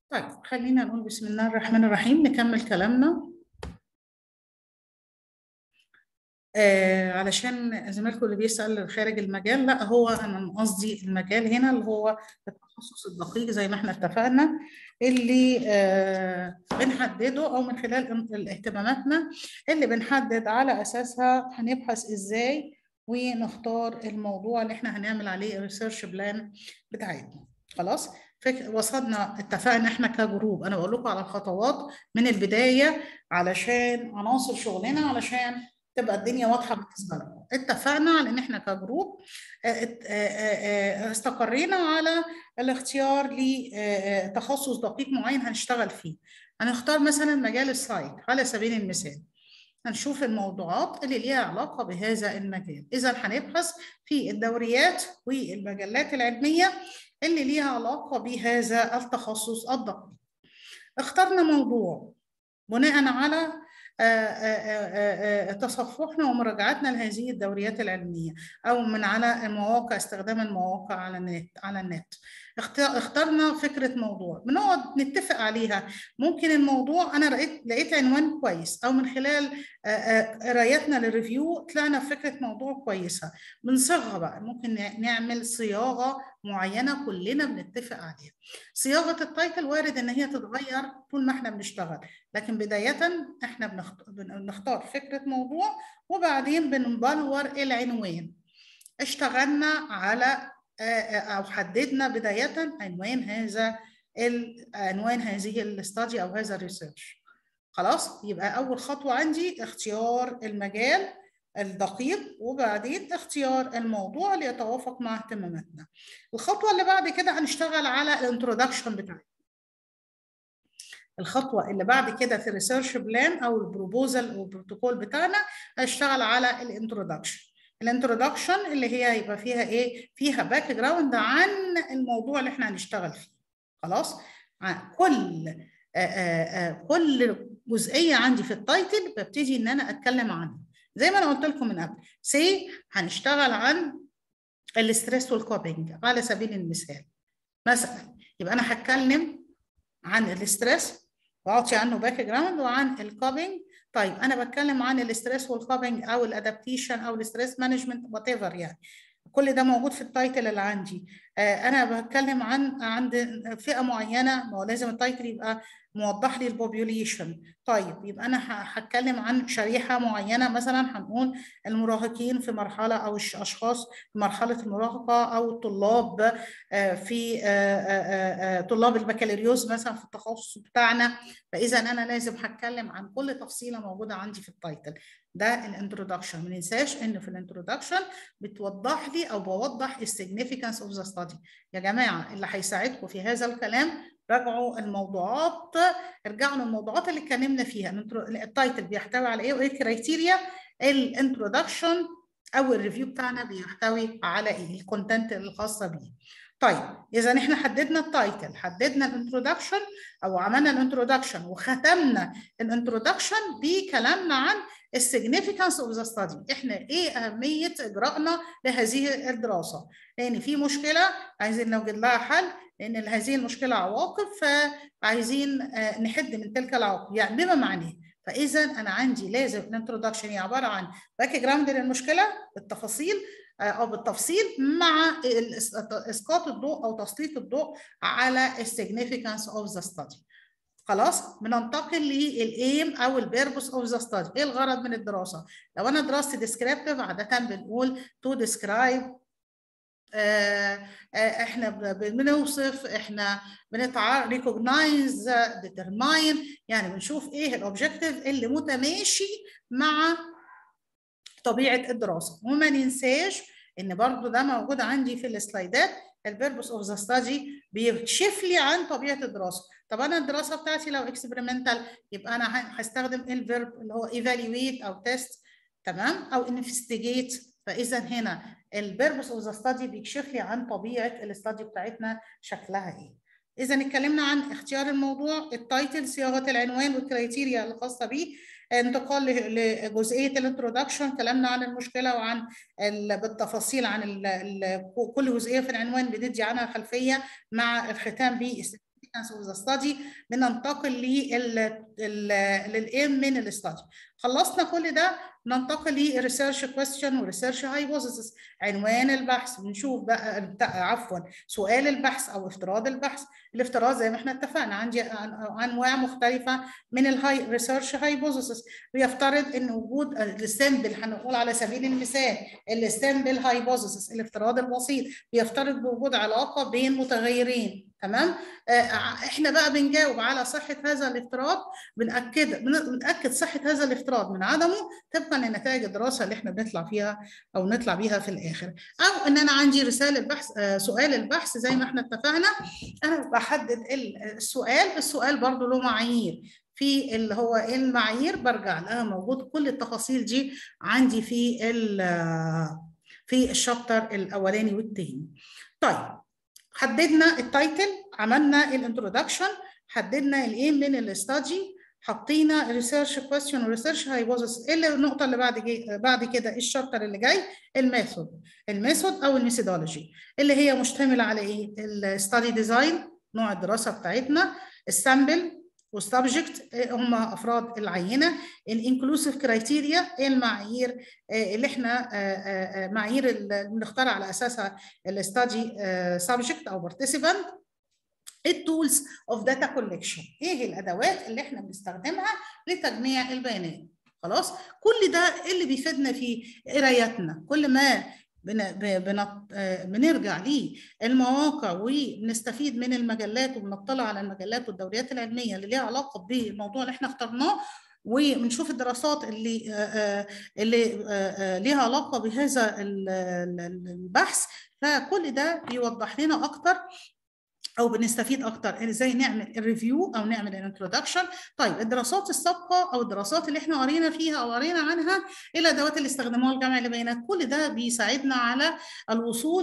طيب خلينا نقول بسم الله الرحمن الرحيم نكمل كلامنا آه علشان زميلكم اللي بيسأل خارج المجال لا هو أنا قصدي المجال هنا اللي هو التخصص الدقيق زي ما احنا اتفقنا اللي آه بنحدده أو من خلال اهتماماتنا اللي بنحدد على أساسها هنبحث إزاي ونختار الموضوع اللي احنا هنعمل عليه الريسيرش بلان بتاعتنا خلاص فك... وصلنا اتفقنا احنا كجروب انا بقول لكم على الخطوات من البدايه علشان عناصر شغلنا علشان تبقى الدنيا واضحه بالنسبه لكم اتفقنا على ان احنا كجروب استقرينا على الاختيار لتخصص دقيق معين هنشتغل فيه هنختار مثلا مجال السايت على سبيل المثال هنشوف الموضوعات اللي ليها علاقة بهذا المجال إذا هنبحث في الدوريات والمجلات العلمية اللي ليها علاقة بهذا التخصص الدقيق اخترنا موضوع بناء على تصفحنا ومراجعتنا لهذه الدوريات العلمية أو من على المواقع استخدام المواقع على النت على النت اخترنا فكرة موضوع بنقعد نتفق عليها ممكن الموضوع أنا لقيت لقيت عنوان كويس أو من خلال قرايتنا للريفيو طلعنا فكرة موضوع كويسة بنصيغها بقى ممكن نعمل صياغة معينة كلنا بنتفق عليها صياغة التايتل وارد إن هي تتغير طول ما احنا بنشتغل لكن بداية احنا بنختار فكرة موضوع وبعدين بنبلور العنوان اشتغلنا على او حددنا بدايه عنوان هذا عنوان هذه الاستادي او هذا الريسيرش خلاص يبقى اول خطوه عندي اختيار المجال الدقيق وبعدين اختيار الموضوع اللي يتوافق مع اهتماماتنا الخطوه اللي بعد كده هنشتغل على الانترودكشن بتاعنا الخطوه اللي بعد كده في الريسيرش بلان او البروبوزال او البروتوكول بتاعنا هنشتغل على الانترودكشن الانترودكشن اللي هي هيبقى فيها ايه فيها باك جراوند عن الموضوع اللي احنا هنشتغل فيه خلاص كل آآ آآ كل جزئيه عندي في التايتل ببتدي ان انا اتكلم عنها زي ما انا قلت لكم من قبل سي هنشتغل عن الاستريس والكوبينج على سبيل المثال مثلا يبقى انا هتكلم عن الاستريس واعطي عنه باك جراوند وعن الكوبينج طيب انا بتكلم عن الاستريس والكوبينج او الادابتيشن او الاستريس مانجمنت وات ايفر يعني كل ده موجود في التايتل اللي عندي آه انا بتكلم عن عند فئه معينه ما هو لازم التايتل يبقى موضح لي البوبيوليشن طيب يبقى انا هتكلم عن شريحه معينه مثلا هنقول المراهقين في مرحله او الاشخاص في مرحله المراهقه او الطلاب آه في آه طلاب البكالوريوس مثلا في التخصص بتاعنا فاذا انا لازم هتكلم عن كل تفصيله موجوده عندي في التايتل ده الانترودكشن ما ننساش ان في الانترودكشن بتوضح لي او بوضح السيجنيفيكانس اوف ذا ستادي يا جماعه اللي هيساعدكم في هذا الكلام راجعوا الموضوعات ارجعوا للموضوعات اللي اتكلمنا فيها التايتل بيحتوي على ايه وايه الكرايتيريا الانترودكشن او الريفيو بتاعنا بيحتوي على ايه الكونتنت الخاصه بيه طيب اذا احنا حددنا التايتل حددنا الانترودكشن او عملنا الانترودكشن وختمنا الانترودكشن بكلامنا عن السيجنيفيكانس اوف ذا ستادي احنا ايه اهميه اجراءنا لهذه الدراسه لان في مشكله عايزين نوجد لها حل لان هذه المشكله عواقب فعايزين نحد من تلك العواقب يعني بما معناه فاذا انا عندي لازم الانترودكشن هي عباره عن باك جراوند للمشكله بالتفاصيل او بالتفصيل مع اسقاط الضوء او تسليط الضوء على السيجنيفيكانس اوف ذا ستادي خلاص بننتقل للايم او البيربوس اوف ذا ستادي ايه الغرض من الدراسه لو انا دراستي ديسكريبتيف عاده بنقول تو ديسكرايب احنا بنوصف احنا بنتع ريكوجنايز ديترماين يعني بنشوف ايه الاوبجكتيف اللي متماشي مع طبيعه الدراسه وما ننساش ان برضو ده موجود عندي في السلايدات البيربوس اوف ذا ستادي بيكشف لي عن طبيعه الدراسه طب انا الدراسه بتاعتي لو اكسبيرمنتال يبقى انا هستخدم الفيرب اللي هو ايفالويت او تيست تمام او انفستيجيت فاذا هنا البيربوس اوف ذا ستادي بيكشف لي عن طبيعه الاستادي بتاعتنا شكلها ايه اذا اتكلمنا عن اختيار الموضوع التايتل صياغه العنوان والكرايتيريا الخاصه بيه انتقال لجزئيه الانترودكشن كلامنا عن المشكله وعن بالتفاصيل عن ال ال كل جزئيه في العنوان بندي عنها خلفيه مع الختام ب significance of the study بننتقل للايم من الاستادي خلصنا كل ده ننتقل للريسيرش كويستشن وريسيرش هايبوثيسيس عنوان البحث بنشوف بقى عفوا سؤال البحث او افتراض البحث الافتراض زي ما احنا اتفقنا عندي انواع مختلفه من الهاي ريسيرش هايبوثيسيس بيفترض ان وجود السامبل هنقول على سبيل المثال السامبل هايبوثيسيس الافتراض البسيط بيفترض بوجود علاقه بين متغيرين تمام احنا بقى بنجاوب على صحه هذا الافتراض بناكد بناكد صحه هذا الافتراض من عدمه طبقا لنتائج الدراسه اللي احنا بنطلع فيها او نطلع بيها في الاخر او ان انا عندي رساله بحث سؤال البحث زي ما احنا اتفقنا انا بحدد السؤال السؤال برضو له معايير في اللي هو المعايير برجع لها موجود كل التفاصيل دي عندي في في الشابتر الاولاني والثاني طيب حددنا التايتل عملنا الانترودكشن حددنا الايم من الاستادي حطينا ريسيرش كويستشن وريسيرش هايبوثيسيس ايه النقطه اللي بعد جي بعد كده الشابتر اللي جاي الميثود الميثود او الميثودولوجي اللي هي مشتمله على ايه الستادي ديزاين نوع الدراسه بتاعتنا السامبل والسبجكت هم افراد العينه الانكلوسيف كرايتيريا المعايير اللي احنا معايير اللي بنختار على اساسها الستادي سبجكت او بارتيسيبانت التولز اوف داتا كولكشن ايه الادوات اللي احنا بنستخدمها لتجميع البيانات خلاص كل ده اللي بيفيدنا في قرايتنا كل ما بن بن بنرجع للمواقع وبنستفيد من المجلات وبنطلع على المجلات والدوريات العلميه اللي ليها علاقه بالموضوع اللي احنا اخترناه وبنشوف الدراسات اللي اللي ليها علاقه بهذا البحث فكل ده بيوضح لنا اكتر او بنستفيد اكتر ازاي نعمل الريفيو او نعمل الانترودكشن طيب الدراسات السابقه او الدراسات اللي احنا قرينا فيها او قرينا عنها ايه الادوات اللي استخدموها لجمع البيانات كل ده بيساعدنا على الوصول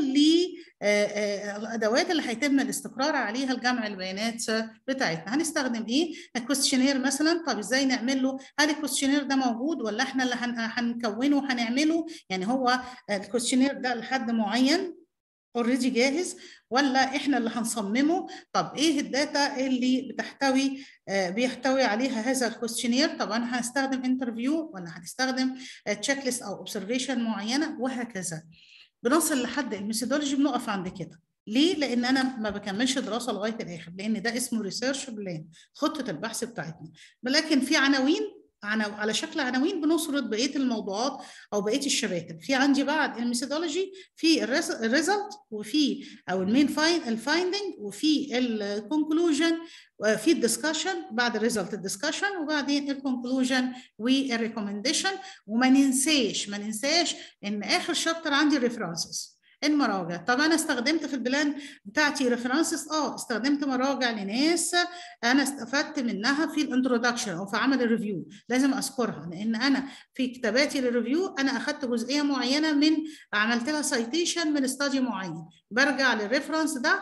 للادوات اللي هيتم الاستقرار عليها لجمع البيانات بتاعتنا هنستخدم ايه الكويستشنير مثلا طب ازاي نعمل له هل الكويستشنير ده موجود ولا احنا اللي هنكونه وهنعمله يعني هو الكويستشنير ده لحد معين اوريدي جاهز ولا احنا اللي هنصممه طب ايه الداتا اللي بتحتوي آه بيحتوي عليها هذا الكويستشنير طب انا هستخدم انترفيو ولا هنستخدم تشيك ليست او اوبزرفيشن معينه وهكذا بنصل لحد الميثودولوجي بنقف عند كده ليه؟ لأن أنا ما بكملش دراسة لغاية الآخر، لأن ده اسمه ريسيرش بلان، خطة البحث بتاعتنا. ولكن في عناوين على شكل عناوين بنسرد بقيه الموضوعات او بقيه الشباتر في عندي بعد الميثودولوجي في الريزلت وفي او المين فاين الفايندنج وفي الكونكلوجن وفي الدسكشن بعد الريزلت الدسكشن وبعدين الكونكلوجن والريكومنديشن وما ننساش ما ننساش ان اخر شابتر عندي الريفرنسز المراجع طب انا استخدمت في البلان بتاعتي ريفرنسز اه استخدمت مراجع لناس انا استفدت منها في الانترودكشن او في عمل الريفيو لازم اذكرها لان انا في كتاباتي للريفيو انا اخدت جزئيه معينه من عملت لها سايتيشن من استادي معين برجع للريفرنس ده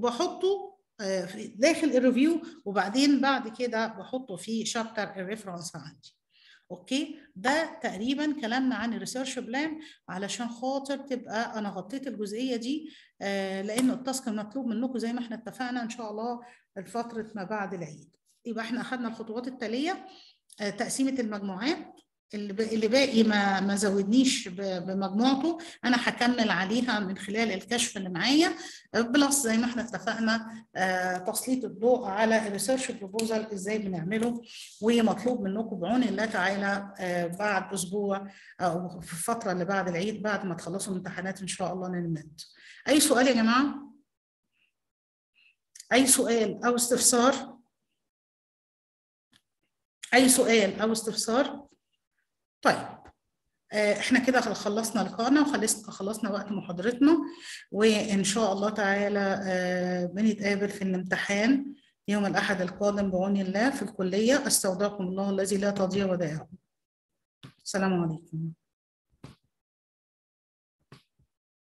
وبحطه داخل الريفيو وبعدين بعد كده بحطه في شابتر الريفرنس عندي اوكي ده تقريبا كلامنا عن الريسيرش بلان علشان خاطر تبقى انا غطيت الجزئيه دي آه لان التاسك المطلوب منكم زي ما احنا اتفقنا ان شاء الله الفتره ما بعد العيد يبقى احنا اخذنا الخطوات التاليه آه تقسيمه المجموعات اللي باقي ما ما زودنيش بمجموعته انا هكمل عليها من خلال الكشف اللي معايا بلس زي ما احنا اتفقنا تسليط الضوء على الريسيرش بروبوزال ازاي بنعمله ومطلوب منكم بعون الله تعالى بعد اسبوع او في الفتره اللي بعد العيد بعد ما تخلصوا الامتحانات ان شاء الله نلمت اي سؤال يا جماعه اي سؤال او استفسار اي سؤال او استفسار طيب احنا كده خلصنا لقاءنا وخلصنا وقت محاضرتنا وان شاء الله تعالى بنتقابل في الامتحان يوم الاحد القادم بعون الله في الكليه استودعكم الله الذي لا تضيع ودائعه السلام عليكم